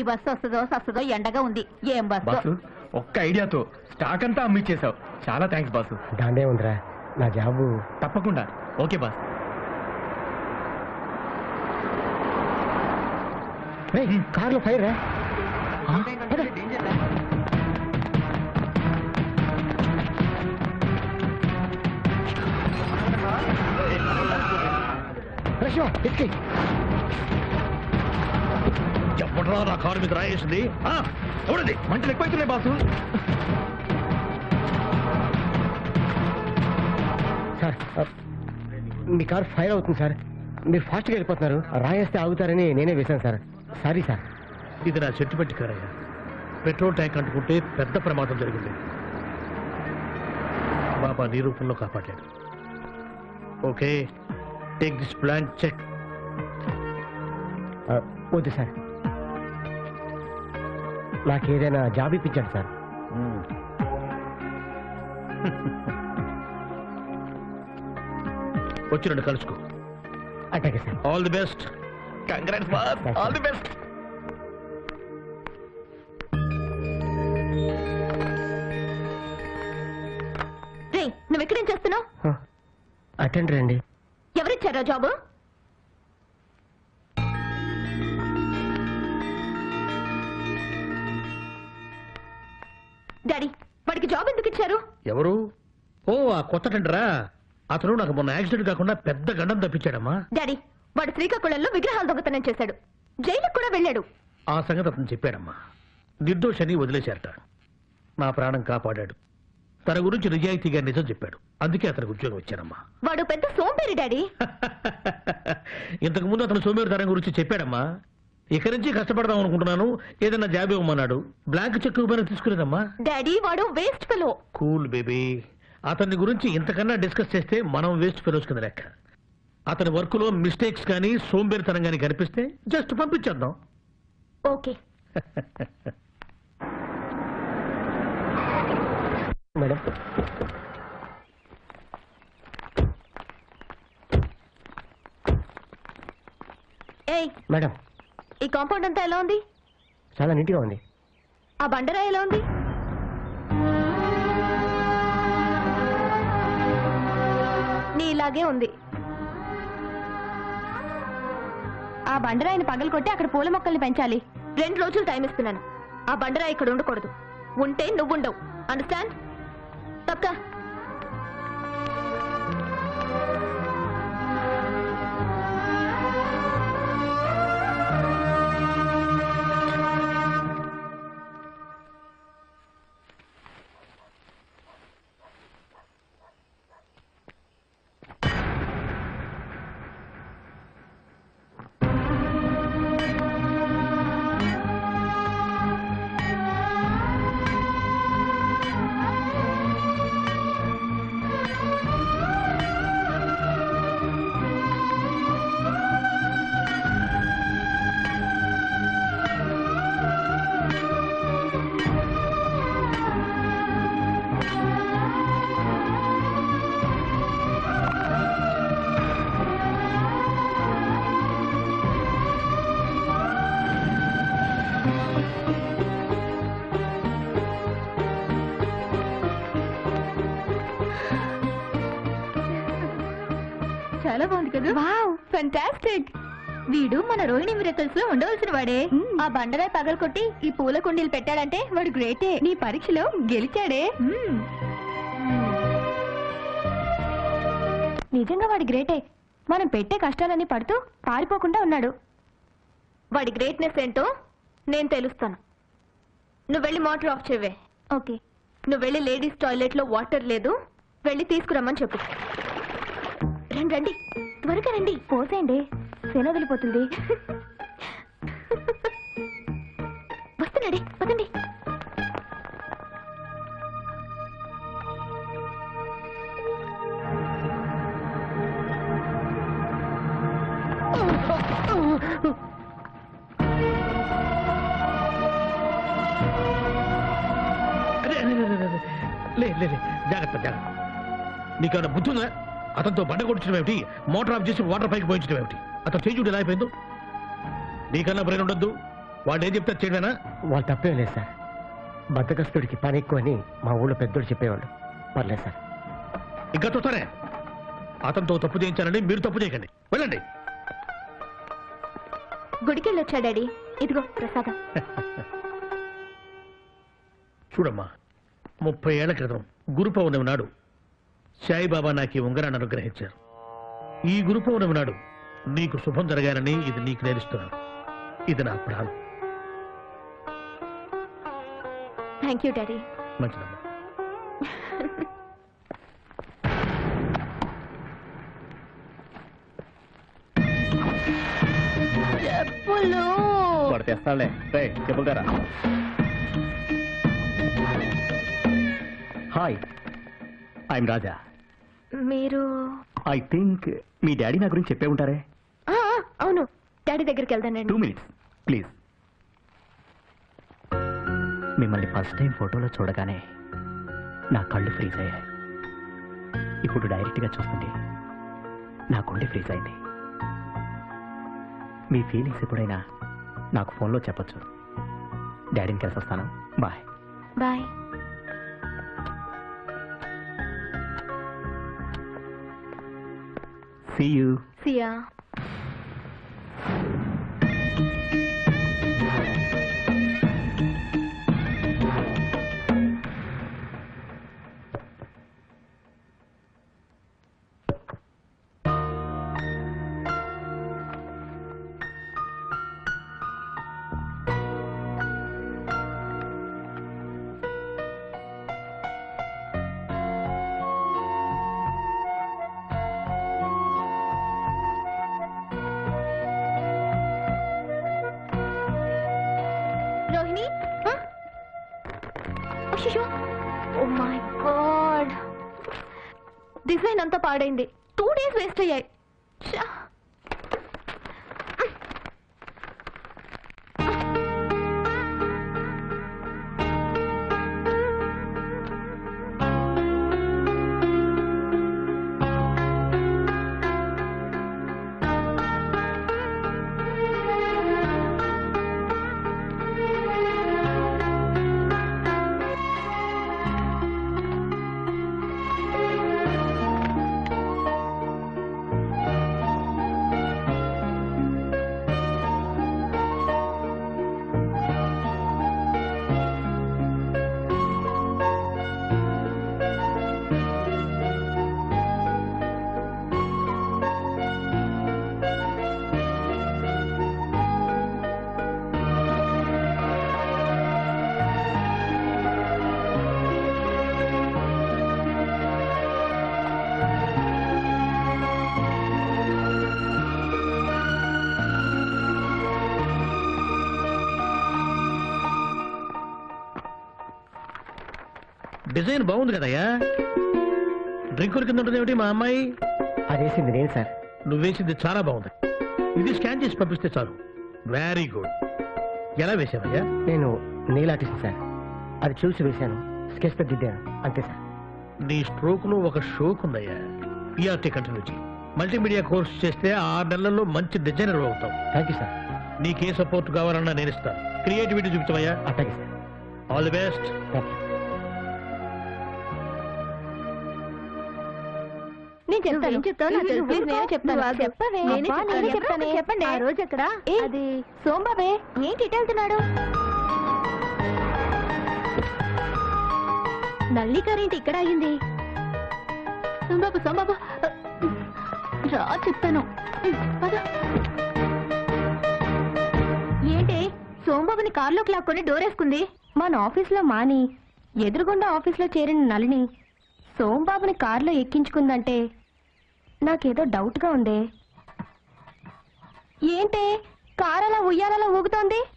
Bus వస్తుందో వస్తుందో ఎండగా ఉంది ఏం బస్సు బాసు ఒక్క ఐడియాతో స్టాక్ అంతా అమ్మిచ్చేసావు చాలా థ్యాంక్స్ బాసు దాందే ఉందిరా నా జాబు తప్పకుండా ఓకే బాస్ రేయ్, కార్లో ఫైర్ రా రా శివ, ఎక్కేయ్. చెప్పట్రా నా కారు మీద రాయేసింది ఆ, ఎవరిది మంటలు ఎక్కువైతున్నాయి బాసు సార్ ఆ, మీ కార్ ఫైర్ అవుతుంది సార్ మీరు ఫాస్ట్గా వెళ్ళిపోతున్నారు రాయేస్తే ఆగుతారని నేనే వేశాను సార్ సారీ సార్ ఇది నా చెట్టు పెట్టి కారయ్యా పెట్రోల్ ట్యాంక్ అంటుకుంటే పెద్ద ప్రమాదం జరిగింది బాబా నీ రూపంలో కాపాడాడు okay take this plan check ఆ, వద్దు సార్ నాకు ఏదైనా జాబ్ ఇప్పించండి సార్ వచ్చి రెండు కలుసుకో అట్లాగే sir all the best congrats boss all the best రే నువ్వు ఎక్కడేం చేస్తున్నావు అటెండ్ రండి ఎవరిచ్చారా జాబు డాడీ వాడికి జాబ్ ఎందుకు ఇచ్చారు ఎవరు ఓ ఆ కొత్త టెండరా అతను నాకు మొన్న యాక్సిడెంట్ కాకుండా పెద్ద గండం తప్పించాడమ్మా డాడీ వాడు శ్రీకాకుళంలో విగ్రహాలు దొంగతనం చేశాడు జైలుకు కూడా వెళ్ళాడు ఆ సంగతి అతను చెప్పాడమ్మా నిర్దోషని వదిలేశారట నా ప్రాణం కాపాడాడు తన గురించి నిజాయితీగా నిజం చెప్పాడు అందుకే అతనికి ఉద్యోగం ఇచ్చానమ్మా వాడు పెద్ద సోంపేరి డాడీ ఇంతకు ముందు అతను సోమేరుతనం గురించి చెప్పాడమ్మా ఇక నుంచి కష్టపడదాం అనుకుంటున్నాను ఏదైనా జాబ్ ఇవ్వమన్నాడు బ్లాంక్ చెక్ ఇవ్వమని తీసుకునేదమ్మా డాడీ వాడు వేస్ట్ ఫెలో కూల్ బేబీ అతని గురించి ఇంతకన్నా డిస్కస్ చేస్తే మనం వేస్ట్ ఫెలోస్ కింద లెక్క అతని వర్క్ లో మిస్టేక్స్ కానీ సోంబేరితనం కానీ కనిపిస్తే జస్ట్ పంపించేద్దాం ఓకే మేడం ఏయ్ మేడం ఈ కాంపౌండ్ అంతా ఎలా ఉంది చాలా నీట్గా ఉంది ఆ బండరా ఎలా ఉంది నీలాగే ఉంది ఆ బండరాయిని పగలు కొట్టి అక్కడ పూల మొక్కల్ని పెంచాలి రెండు రోజులు టైం ఇస్తున్నాను ఆ బండరాయి ఇక్కడ ఉండకూడదు ఉంటే నువ్వుండవు అండర్స్టాండ్ తప్పక చాలా బాగుంది కదా వావ్ ఫంటాస్టిక్ వీడు మన రోహిణి మిరకల్స్ లో ఉండవలసిన వాడే ఆ బండరాయి పగలు కొట్టి ఈ పూల కుండీలు పెట్టాడంటే వాడు గ్రేటే నీ పరీక్షలో గెలిచాడే నిజంగా వాడి గ్రేటే మనం పెట్టే కష్టాలన్నీ పడుతూ పారిపోకుండా ఉన్నాడు వాడి గ్రేట్నెస్ ఏంటో నేను తెలుస్తాను నువ్వు వెళ్ళి మోటార్ ఆఫ్ చేయవే ఓకే నువ్వు వెళ్ళి లేడీస్ టాయిలెట్ లో వాటర్ లేదు వెళ్ళి తీసుకురమ్మని చెప్పు రండి రండి త్వరగా రండి పోసేయండి శన వదిలిపోతుంది వస్తున్నాడే పదండి అరే, అరే, అరే, అరే, అరే. లే లే లే జాగ్రత్త జాగ్రత్త నీకేమైనా బుద్ధి ఉందా అతనితో బండ కొట్టించడం ఏమిటి మోటార్ ఆఫ్ చేసి వాటర్ పైకి పోయించడం ఏమిటి అతను చేయి చూడు ఎలా అయిపోయిందో నీకన్నా బ్రెయిన్ ఉండొద్దు వాడు ఏం చెప్తే చేయడమేనా వాళ్ళు తప్పేం లేదు సార్ బద్దకస్తుడికి పని ఎక్కువ అని మా ఊళ్ళో పెద్దోడు చెప్పేవాళ్ళు పర్లేదు సార్ ఇంకా చూస్తానే అతనితో తప్పు చేయించాలని మీరు తప్పు చేయకండి వెళ్ళండి గుడికి వెళ్ళొచ్చా డాడీ ఇదిగో ప్రసాదం చూడమ్మా ముప్పై ఏళ్ల క్రితం గురు పౌర్ణమి నాడు సాయిబాబా నాకు ఈ ఉంగరాన్ని అనుగ్రహించారు ఈ గురు పౌర్ణమి నాడు నీకు శుభం జరగాలని ఇది నీకు నేర్చుతున్నాను ఇది నా ప్రాణం థ్యాంక్ యూ డాడీ మంచిదమ్మా చెప్పులు వాడు తెస్తాడులే రే చెప్పుతారా హాయ్ ఐఎమ్ రాజా మీరు ఐ థింక్ మీ డాడీ నా గురించి చెప్పే ఉంటారే ఆ, ఆ, అవును డాడీ దగ్గరికి వెళ్తానండి టూ మినిట్స్ ప్లీజ్ మిమ్మల్ని ఫస్ట్ టైం ఫోటోలో చూడగానే నా కళ్ళు ఫ్రీజ్ అయ్యాయి ఇప్పుడు డైరెక్ట్గా చూస్తుంటే నా గుండె ఫ్రీజ్ అయింది మీ ఫీలింగ్స్ ఎప్పుడైనా నాకు ఫోన్లో చెప్పొచ్చు డాడీని కలిసి వస్తాను bye bye see you see ya Rohini అయ్యో ఓ మై గాడ్ డిజైన్ అంతా పాడైంది టూ డేస్ వేస్ట్ అయ్యాయి ఛా. డిజైన్ బాగుంది కదయ్యా డ్రింకుల కింద ఉంటుంది ఏమిటి మా అమ్మాయి అదేసింది నేను సార్ నువ్వు వేసింది చాలా బాగుంది ఇది స్కాన్ చేసి పంపిస్తే చాలు వెరీ గుడ్ ఎలా వేసావయ్యా నేను నెయిల్ ఆర్టిస్ట్ సార్ అది చూసి వేశాను స్కెచ్ పెట్టి దిద్దాను అంతే సార్ నీ స్ట్రోక్ లో ఒక షోక్ ఉందయ్యా ఈఆర్టీ కంటిన్యూ చేయి మల్టీమీడియా కోర్స్ చేస్తే ఆరు నెలల్లో మంచి డిజైనర్ అవుతావు థ్యాంక్ యూ సార్ నీకే సపోర్ట్ కావాలన్నా నేను ఇస్తాను క్రియేటివిటీ చూపించవయ్యా అట్లాగే sir all the best thank you నేను చెప్తాను నువ్వేం చెప్తావో నాకు తెలుసు. నేను నేనే చెప్తాను నువ్వు ఆగు. చెప్పవే నేనే అబ్బా, చెప్తాను. నేనే చెప్తానే చెప్పండి ఆ రోజు ఎక్కడ ఏ, అది సోంబాబే ఏంటి ఇటు వెళ్తున్నాడు నల్లి కరెంట్ ఇక్కడ అయింది సోంబాబు సోంబాబు రా చెప్తాను పద ఏంటి సోంబాబుని కారులోకి లాక్కొని డోర్ వేసుకుంది మన ఆఫీస్లో మాని ఎదురుగుండా ఆఫీస్లో చేరిన నలిని సోంబాబుని కారులో ఎక్కించుకుందంటే నాకేదో డౌట్గా ఉందే ఏంటి కారు అలా ఉయ్యాలలో ఊగుతోంది